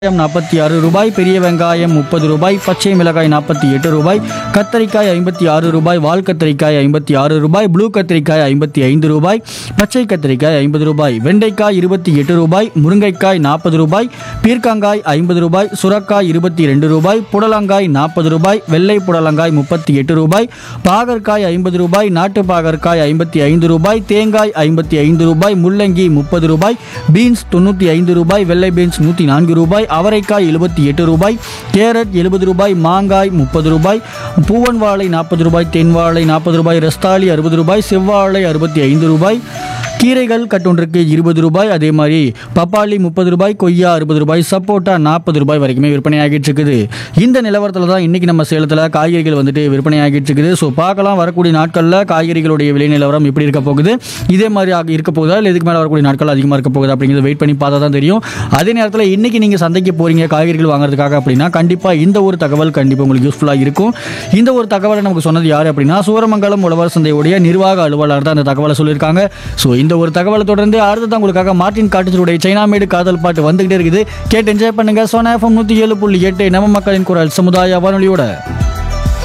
வெங்காயம் நாற்பத்தி ஆறு ரூபாய் பெரிய வெங்காயம் முப்பது ரூபாய் பச்சை மிளகாய் நாற்பத்தி எட்டு ரூபாய் கத்தரிக்காய் ஐம்பத்தி ஆறு ரூபாய் வால் கத்தரிக்காய் ஐம்பத்தி ஆறு ரூபாய் ப்ளூ கத்தரிக்காய் ஐம்பத்தி ஐந்து ரூபாய் பச்சை கத்தரிக்காய் ஐம்பது ரூபாய் வெண்டைக்காய் இருபத்தி எட்டு ரூபாய் முருங்கைக்காய் நாற்பது ரூபாய் பீர்க்கங்காய் ஐம்பது ரூபாய் சுரக்காய் இருபத்தி ரெண்டு ரூபாய் புடலங்காய் நாற்பது ரூபாய் வெள்ளை புடலங்காய் முப்பத்தி எட்டு ரூபாய் பாகற்காய் ஐம்பது ரூபாய் நாட்டு பாகற்காய் ஐம்பத்தி ஐந்து ரூபாய் தேங்காய் ஐம்பத்தி ஐந்து ரூபாய் முள்ளங்கி முப்பது ரூபாய் பீன்ஸ் தொண்ணூற்றி ஐந்து ரூபாய் வெள்ளை பீன்ஸ் நூற்றி நான்கு ரூபாய் அவரைக்காய் எழுபத்தி எட்டு ரூபாய் கேரட் எழுபது ரூபாய் மாங்காய் முப்பது ரூபாய் பூவன் வாழை நாற்பது ரூபாய் தென் வாழை நாற்பது ரூபாய் ரஸ்தாளி அறுபது ரூபாய் செவ்வாழை அறுபத்தி ஐந்து ரூபாய் கீரைகள் கட்டொன்றுக்கு இருபது ரூபாய் அதே மாதிரி பப்பாளி முப்பது ரூபாய் கொய்யா அறுபது ரூபாய் சப்போட்டா நாற்பது ரூபாய் வரைக்குமே விற்பனை ஆகிட்டு இருக்குது இந்த நிலவரத்தில் தான் இன்றைக்கி நம்ம சேலத்தில் காய்கறிகள் வந்துட்டு விற்பனை ஆகிட்டு இருக்குது ஸோ பார்க்கலாம் வரக்கூடிய நாட்களில் காய்கறிகளுடைய விலை நிலவரம் எப்படி இருக்க போகுது இதே மாதிரி ஆக- இருக்க போகுதா இல்லை இதுக்கு மேலே வரக்கூடிய நாட்கள் அதிகமாக இருக்க போகுது அப்படிங்கிறத வெயிட் பண்ணி பார்த்தா தான் தெரியும் அதே நேரத்தில் இன்றைக்கி நீங்கள் சந்தைக்கு போகிறீங்க காய்கறிகள் வாங்குறதுக்காக அப்படின்னா கண்டிப்பாக இந்த ஒரு தகவல் கண்டிப்பாக உங்களுக்கு யூஸ்ஃபுல்லாக இருக்கும் இந்த ஒரு தகவலை நமக்கு சொன்னது யார் அப்படின்னா சூரமங்கலம் உழவர் சந்தையுடைய நிர்வாக அலுவலர் தான் அந்த தகவலை சொல்லியிருக்காங்க ஸோ இந்த ஒரு தகவலை தொடர்ந்து அடுத்தது உங்களுக்காக மார்ட்டின் காட்டுச்சருடைய சைனாமேடு காதல் பாட்டு வந்துகிட்டே இருக்குது கேட்டு என்ஜாய் பண்ணுங்க சோனா எஃப்எம் நூற்றி ஏழு புள்ளி எட்டு நம்ம மக்களின் குரல் சமுதாய வானொலியோட